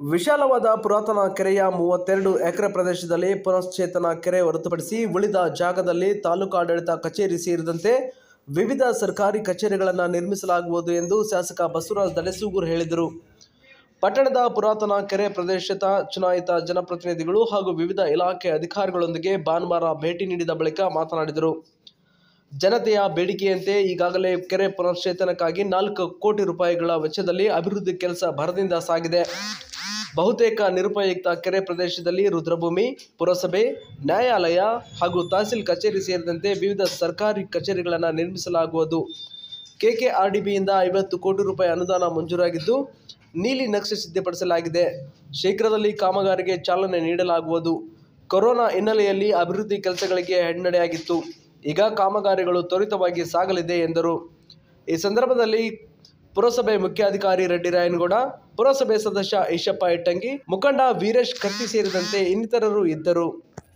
ವಿಶಾಲವಾದ ಪುರಾತನ ಕೆರೆಯ ಮೂವತ್ತೆರಡು ಎಕರೆ ಪ್ರದೇಶದಲ್ಲಿ ಪುನಶ್ಚೇತನ ಕೆರೆ ಹೊರತುಪಡಿಸಿ ಉಳಿದ ಜಾಗದಲ್ಲಿ ತಾಲೂಕಾಡಳಿತ ಕಚೇರಿ ಸೇರಿದಂತೆ ವಿವಿಧ ಸರ್ಕಾರಿ ಕಚೇರಿಗಳನ್ನು ನಿರ್ಮಿಸಲಾಗುವುದು ಎಂದು ಶಾಸಕ ಬಸವರಾಜ ದಳೆಸೂಗೂರು ಹೇಳಿದರು ಪಟ್ಟಣದ ಪುರಾತನ ಕೆರೆ ಪ್ರದೇಶದ ಚುನಾಯಿತ ಜನಪ್ರತಿನಿಧಿಗಳು ಹಾಗೂ ವಿವಿಧ ಇಲಾಖೆ ಅಧಿಕಾರಿಗಳೊಂದಿಗೆ ಭಾನುವಾರ ಭೇಟಿ ನೀಡಿದ ಬಳಿಕ ಮಾತನಾಡಿದರು ಜನತೆಯ ಬೇಡಿಕೆಯಂತೆ ಈಗಾಗಲೇ ಕೆರೆ ಪುನಶ್ಚೇತನಕ್ಕಾಗಿ ನಾಲ್ಕು ಕೋಟಿ ರೂಪಾಯಿಗಳ ವೆಚ್ಚದಲ್ಲಿ ಅಭಿವೃದ್ಧಿ ಕೆಲಸ ಭರದಿಂದ ಸಾಗಿದೆ ಬಹುತೇಕ ನಿರುಪಯುಕ್ತ ಕೆರೆ ಪ್ರದೇಶದಲ್ಲಿ ರುದ್ರಭೂಮಿ ಪುರಸಭೆ ನ್ಯಾಯಾಲಯ ಹಾಗೂ ತಹಸೀಲ್ ಕಚೇರಿ ಸೇರಿದಂತೆ ವಿವಿಧ ಸರ್ಕಾರಿ ಕಚೇರಿಗಳನ್ನು ನಿರ್ಮಿಸಲಾಗುವುದು ಕೆಕೆಆರ್ಡಿಬಿಯಿಂದ ಐವತ್ತು ಕೋಟಿ ರೂಪಾಯಿ ಅನುದಾನ ಮಂಜೂರಾಗಿದ್ದು ನೀಲಿ ನಕ್ಷೆ ಸಿದ್ಧಪಡಿಸಲಾಗಿದೆ ಶೀಘ್ರದಲ್ಲಿ ಕಾಮಗಾರಿಗೆ ಚಾಲನೆ ನೀಡಲಾಗುವುದು ಕೊರೋನಾ ಹಿನ್ನೆಲೆಯಲ್ಲಿ ಅಭಿವೃದ್ಧಿ ಕೆಲಸಗಳಿಗೆ ಹಿನ್ನಡೆಯಾಗಿತ್ತು ಈಗ ಕಾಮಗಾರಿಗಳು ತ್ವರಿತವಾಗಿ ಸಾಗಲಿದೆ ಎಂದರು ಈ ಸಂದರ್ಭದಲ್ಲಿ ಪುರಸಭೆ ಮುಖ್ಯಾಧಿಕಾರಿ ರೆಡ್ಡಿ ರಾಯನಗೌಡ ಪುರಸಭೆ ಸದಸ್ಯ ಈಶಪ್ಪ ಇಟ್ಟಂಗಿ ಮುಖಂಡ ವೀರೇಶ್ ಕತ್ತಿ ಸೇರಿದಂತೆ ಇನ್ನಿತರರು ಇದ್ದರು